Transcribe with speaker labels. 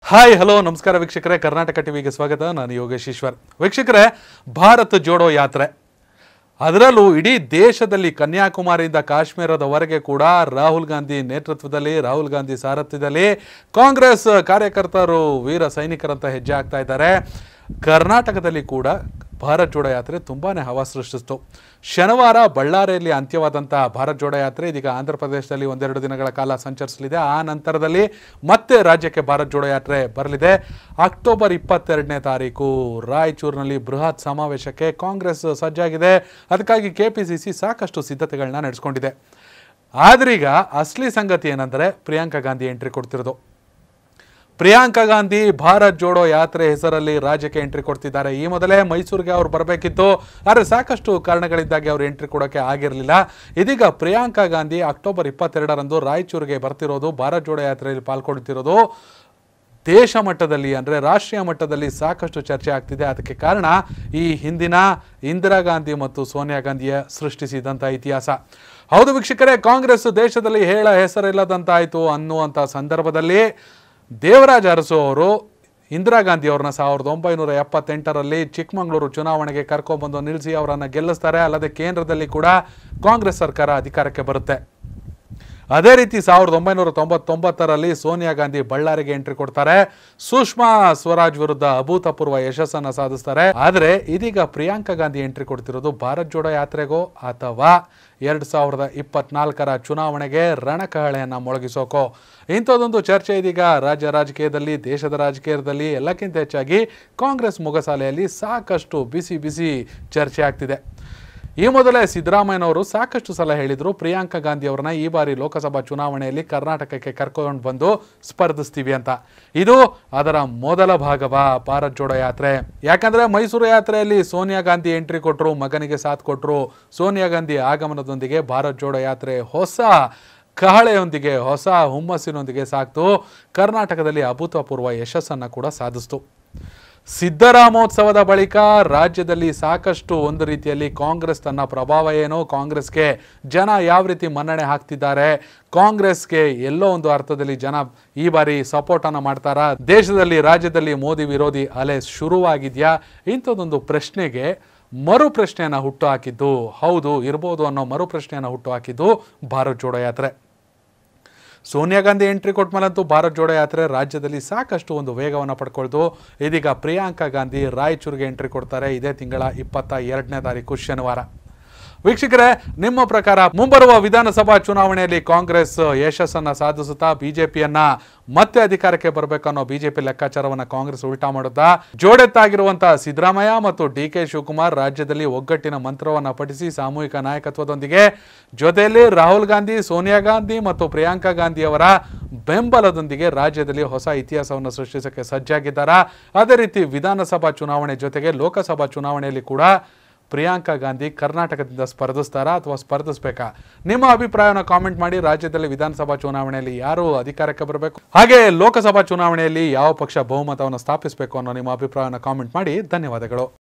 Speaker 1: hi hello ನಮಸ್ಕಾರ ವೀಕ್ಷಕರೇ ಕರ್ನಾಟಕ ಟಿವಿಗೆ ಸ್ವಾಗತ ನಾನು ಯೋಗೇಶ್ ಈಶ್ವರ್ ವೀಕ್ಷಕರೇ ಭಾರತ್ ಜೋಡೋ ಯಾತ್ರೆ ಅದರಲ್ಲೂ ಇಡೀ ದೇಶದಲ್ಲಿ ಕನ್ಯಾಕುಮಾರಿಯಿಂದ ಕಾಶ್ಮೀರದವರೆಗೆ ಕೂಡ ರಾಹುಲ್ ಗಾಂಧಿ ನೇತೃತ್ವದಲ್ಲಿ ರಾಹುಲ್ ಗಾಂಧಿ ಸಾರಥ್ಯದಲ್ಲಿ ಕಾಂಗ್ರೆಸ್ ಕಾರ್ಯಕರ್ತರು ವೀರ ಸೈನಿಕರಂತ ಹೆಜ್ಜೆ ಹಾಕ್ತಾ ಇದ್ದಾರೆ ಕರ್ನಾಟಕದಲ್ಲಿ ಕೂಡ ಭಾರತ್ ಜೋಡೋ ಯಾತ್ರೆ ತುಂಬಾನೇ ಹವಾ ಸೃಷ್ಟಿಸಿತು ಶನಿವಾರ ಬಳ್ಳಾರಿಯಲ್ಲಿ ಅಂತ್ಯವಾದಂಥ ಭಾರತ್ ಜೋಡೋ ಯಾತ್ರೆ ಇದೀಗ ಆಂಧ್ರ ಪ್ರದೇಶದಲ್ಲಿ ಒಂದೆರಡು ದಿನಗಳ ಕಾಲ ಸಂಚರಿಸಲಿದೆ ಆ ನಂತರದಲ್ಲಿ ಮತ್ತೆ ರಾಜ್ಯಕ್ಕೆ ಭಾರತ್ ಜೋಡೋ ಯಾತ್ರೆ ಬರಲಿದೆ ಅಕ್ಟೋಬರ್ ಇಪ್ಪತ್ತೆರಡನೇ ತಾರೀಕು ರಾಯಚೂರಿನಲ್ಲಿ ಬೃಹತ್ ಸಮಾವೇಶಕ್ಕೆ ಕಾಂಗ್ರೆಸ್ ಸಜ್ಜಾಗಿದೆ ಅದಕ್ಕಾಗಿ ಕೆಪಿಸಿಸಿ ಸಾಕಷ್ಟು ಸಿದ್ಧತೆಗಳನ್ನ ನಡೆಸ್ಕೊಂಡಿದೆ ಆದ್ರೀಗ ಅಸಲಿ ಸಂಗತಿ ಏನಂದರೆ ಪ್ರಿಯಾಂಕಾ ಗಾಂಧಿ ಎಂಟ್ರಿ ಕೊಡ್ತಿರೋದು ಪ್ರಿಯಾಂಕಾ ಗಾಂಧಿ ಭಾರತ್ ಜೋಡೋ ಯಾತ್ರೆ ಹೆಸರಲ್ಲಿ ರಾಜ್ಯಕ್ಕೆ ಎಂಟ್ರಿ ಕೊಡ್ತಿದ್ದಾರೆ ಈ ಮೊದಲೇ ಮೈಸೂರಿಗೆ ಅವ್ರು ಬರಬೇಕಿತ್ತು ಆದರೆ ಸಾಕಷ್ಟು ಕಾರಣಗಳಿಂದಾಗಿ ಅವರು ಎಂಟ್ರಿ ಕೊಡೋಕ್ಕೆ ಆಗಿರಲಿಲ್ಲ ಇದೀಗ ಪ್ರಿಯಾಂಕಾ ಗಾಂಧಿ ಅಕ್ಟೋಬರ್ ಇಪ್ಪತ್ತೆರಡರಂದು ರಾಯಚೂರಿಗೆ ಬರ್ತಿರೋದು ಭಾರತ್ ಜೋಡೋ ಯಾತ್ರೆಯಲ್ಲಿ ಪಾಲ್ಗೊಳ್ತಿರೋದು ದೇಶ ಮಟ್ಟದಲ್ಲಿ ಅಂದರೆ ರಾಷ್ಟ್ರೀಯ ಮಟ್ಟದಲ್ಲಿ ಸಾಕಷ್ಟು ಚರ್ಚೆ ಆಗ್ತಿದೆ ಅದಕ್ಕೆ ಕಾರಣ ಈ ಹಿಂದಿನ ಇಂದಿರಾ ಗಾಂಧಿ ಮತ್ತು ಸೋನಿಯಾ ಗಾಂಧಿಯ ಸೃಷ್ಟಿಸಿದಂಥ ಇತಿಹಾಸ ಹೌದು ವೀಕ್ಷಕರೇ ಕಾಂಗ್ರೆಸ್ ದೇಶದಲ್ಲಿ ಹೇಳ ಹೆಸರಿಲ್ಲದಂತಾಯಿತು ಅನ್ನುವಂಥ ಸಂದರ್ಭದಲ್ಲಿ ದೇವರಾಜ ಅರಸು ಅವರು ಇಂದಿರಾ ಗಾಂಧಿ ಅವ್ರನ್ನ ಸಾವಿರದ ಒಂಬೈನೂರ ಎಪ್ಪತ್ತೆಂಟರಲ್ಲಿ ಚಿಕ್ಕಮಗಳೂರು ಚುನಾವಣೆಗೆ ಕರ್ಕೊಂಡ್ಬಂದು ನಿಲ್ಲಿಸಿ ಅವರನ್ನು ಗೆಲ್ಲಿಸ್ತಾರೆ ಅಲ್ಲದೆ ಕೇಂದ್ರದಲ್ಲಿ ಕೂಡ ಕಾಂಗ್ರೆಸ್ ಸರ್ಕಾರ ಅಧಿಕಾರಕ್ಕೆ ಬರುತ್ತೆ ಅದೇ ರೀತಿ ಸಾವಿರದ ಒಂಬೈನೂರ ತೊಂಬತ್ತೊಂಬತ್ತರಲ್ಲಿ ಸೋನಿಯಾ ಗಾಂಧಿ ಬಳ್ಳಾರಿಗೆ ಎಂಟ್ರಿ ಕೊಡ್ತಾರೆ ಸುಷ್ಮಾ ಸ್ವರಾಜ್ ವಿರುದ್ಧ ಅಭೂತಪೂರ್ವ ಯಶಸ್ಸನ್ನು ಸಾಧಿಸ್ತಾರೆ ಆದರೆ ಇದೀಗ ಪ್ರಿಯಾಂಕಾ ಗಾಂಧಿ ಎಂಟ್ರಿ ಕೊಡ್ತಿರೋದು ಭಾರತ್ ಜೋಡೋ ಯಾತ್ರೆಗೋ ಅಥವಾ ಎರಡು ಸಾವಿರದ ಇಪ್ಪತ್ನಾಲ್ಕರ ಚುನಾವಣೆಗೆ ರಣಕಹಳೆಯನ್ನು ಮೊಳಗಿಸೋಕೋ ಇಂಥದ್ದೊಂದು ಚರ್ಚೆ ಇದೀಗ ರಾಜ್ಯ ರಾಜಕೀಯದಲ್ಲಿ ದೇಶದ ರಾಜಕೀಯದಲ್ಲಿ ಎಲ್ಲಕ್ಕಿಂತ ಹೆಚ್ಚಾಗಿ ಕಾಂಗ್ರೆಸ್ ಮೊಗಸಾಲೆಯಲ್ಲಿ ಸಾಕಷ್ಟು ಬಿಸಿ ಬಿಸಿ ಚರ್ಚೆ ಆಗ್ತಿದೆ ಈ ಮೊದಲೇ ಸಿದ್ದರಾಮಯ್ಯನವರು ಸಾಕಷ್ಟು ಸಲ ಹೇಳಿದರು ಪ್ರಿಯಾಂಕಾ ಗಾಂಧಿ ಅವರನ್ನ ಈ ಬಾರಿ ಲೋಕಸಭಾ ಚುನಾವಣೆಯಲ್ಲಿ ಕರ್ನಾಟಕಕ್ಕೆ ಕರ್ಕೊಂಡು ಬಂದು ಸ್ಪರ್ಧಿಸ್ತೀವಿ ಅಂತ ಇದು ಅದರ ಮೊದಲ ಭಾಗವಾ ಭಾರತ್ ಜೋಡೋ ಯಾತ್ರೆ ಯಾಕಂದ್ರೆ ಮೈಸೂರು ಯಾತ್ರೆಯಲ್ಲಿ ಸೋನಿಯಾ ಗಾಂಧಿ ಎಂಟ್ರಿ ಕೊಟ್ಟರು ಮಗನಿಗೆ ಸಾಥ್ ಕೊಟ್ಟರು ಸೋನಿಯಾ ಗಾಂಧಿ ಆಗಮನದೊಂದಿಗೆ ಭಾರತ್ ಜೋಡೋ ಯಾತ್ರೆ ಹೊಸ ಕಹಳೆಯೊಂದಿಗೆ ಹೊಸ ಹುಮ್ಮಸ್ಸಿನೊಂದಿಗೆ ಸಾಕ್ತು ಕರ್ನಾಟಕದಲ್ಲಿ ಅಭೂತಪೂರ್ವ ಯಶಸ್ಸನ್ನು ಕೂಡ ಸಾಧಿಸ್ತು ಸಿದ್ದರಾಮೋತ್ಸವದ ಬಳಿಕ ರಾಜ್ಯದಲ್ಲಿ ಸಾಕಷ್ಟು ಒಂದು ರೀತಿಯಲ್ಲಿ ಕಾಂಗ್ರೆಸ್ ತನ್ನ ಪ್ರಭಾವ ಏನು ಕಾಂಗ್ರೆಸ್ಗೆ ಜನ ಯಾವ ರೀತಿ ಮನ್ನಣೆ ಹಾಕ್ತಿದ್ದಾರೆ ಕಾಂಗ್ರೆಸ್ಗೆ ಎಲ್ಲೋ ಒಂದು ಅರ್ಥದಲ್ಲಿ ಜನ ಈ ಬಾರಿ ಸಪೋರ್ಟನ್ನು ಮಾಡ್ತಾರಾ ದೇಶದಲ್ಲಿ ರಾಜ್ಯದಲ್ಲಿ ಮೋದಿ ವಿರೋಧಿ ಅಲೆ ಶುರುವಾಗಿದೆಯಾ ಇಂಥದ್ದೊಂದು ಪ್ರಶ್ನೆಗೆ ಮರು ಪ್ರಶ್ನೆಯನ್ನು ಹುಟ್ಟು ಹಾಕಿದ್ದು ಹೌದು ಇರ್ಬೋದು ಅನ್ನೋ ಮರು ಪ್ರಶ್ನೆಯನ್ನು ಹುಟ್ಟು ಹಾಕಿದ್ದು ಭಾರತ್ ಜೋಡೋ ಯಾತ್ರೆ ಸೋನಿಯಾ ಗಾಂಧಿ ಎಂಟ್ರಿ ಕೊಟ್ಮೇಲಂತೂ ಭಾರತ್ ಜೋಡೋ ಯಾತ್ರೆ ರಾಜ್ಯದಲ್ಲಿ ಸಾಕಷ್ಟು ಒಂದು ವೇಗವನ್ನು ಪಡ್ಕೊಳ್ತು ಇದೀಗ ಪ್ರಿಯಾಂಕಾ ಗಾಂಧಿ ರಾಯಚೂರಿಗೆ ಎಂಟ್ರಿ ಕೊಡ್ತಾರೆ ಇದೇ ತಿಂಗಳ ಇಪ್ಪತ್ತ ಎರಡನೇ ತಾರೀಕು ಶನಿವಾರ ವೀಕ್ಷಕರೇ ನಿಮ್ಮ ಪ್ರಕಾರ ಮುಂಬರುವ ವಿಧಾನಸಭಾ ಚುನಾವಣೆಯಲ್ಲಿ ಕಾಂಗ್ರೆಸ್ ಯಶಸ್ಸನ್ನು ಸಾಧಿಸುತ್ತಾ ಬಿಜೆಪಿಯನ್ನ ಮತ್ತೆ ಅಧಿಕಾರಕ್ಕೆ ಬರಬೇಕು ಅನ್ನೋ ಬಿಜೆಪಿ ಲೆಕ್ಕಾಚಾರವನ್ನ ಕಾಂಗ್ರೆಸ್ ಉಲ್ಟಾ ಮಾಡುತ್ತಾ ಜೋಡೆತ್ತಾಗಿರುವಂತಹ ಸಿದ್ದರಾಮಯ್ಯ ಮತ್ತು ಡಿ ಕೆ ಶಿವಕುಮಾರ್ ರಾಜ್ಯದಲ್ಲಿ ಒಗ್ಗಟ್ಟಿನ ಮಂತ್ರವನ್ನ ಪಠಿಸಿ ಸಾಮೂಹಿಕ ನಾಯಕತ್ವದೊಂದಿಗೆ ಜೊತೆಯಲ್ಲಿ ರಾಹುಲ್ ಗಾಂಧಿ ಸೋನಿಯಾ ಗಾಂಧಿ ಮತ್ತು ಪ್ರಿಯಾಂಕಾ ಗಾಂಧಿ ಅವರ ಬೆಂಬಲದೊಂದಿಗೆ ರಾಜ್ಯದಲ್ಲಿ ಹೊಸ ಇತಿಹಾಸವನ್ನು ಸೃಷ್ಟಿಸಕ್ಕೆ ಸಜ್ಜಾಗಿದ್ದಾರಾ ಅದೇ ರೀತಿ ವಿಧಾನಸಭಾ ಚುನಾವಣೆ ಜೊತೆಗೆ ಲೋಕಸಭಾ ಚುನಾವಣೆಯಲ್ಲಿ ಕೂಡ ಪ್ರಿಯಾಂಕಾ ಗಾಂಧಿ ಕರ್ನಾಟಕದಿಂದ ಸ್ಪರ್ಧಿಸ್ತಾರಾ ಅಥವಾ ಸ್ಪರ್ಧಿಸ್ಬೇಕಾ ನಿಮ್ಮ ಅಭಿಪ್ರಾಯವನ್ನು ಕಾಮೆಂಟ್ ಮಾಡಿ ರಾಜ್ಯದಲ್ಲಿ ವಿಧಾನಸಭಾ ಚುನಾವಣೆಯಲ್ಲಿ ಯಾರು ಅಧಿಕಾರಕ್ಕೆ ಬರಬೇಕು ಹಾಗೆ ಲೋಕಸಭಾ ಚುನಾವಣೆಯಲ್ಲಿ ಯಾವ ಪಕ್ಷ ಬಹುಮತವನ್ನು ಸ್ಥಾಪಿಸಬೇಕು ಅನ್ನೋ ನಿಮ್ಮ ಅಭಿಪ್ರಾಯವನ್ನು ಕಾಮೆಂಟ್ ಮಾಡಿ ಧನ್ಯವಾದಗಳು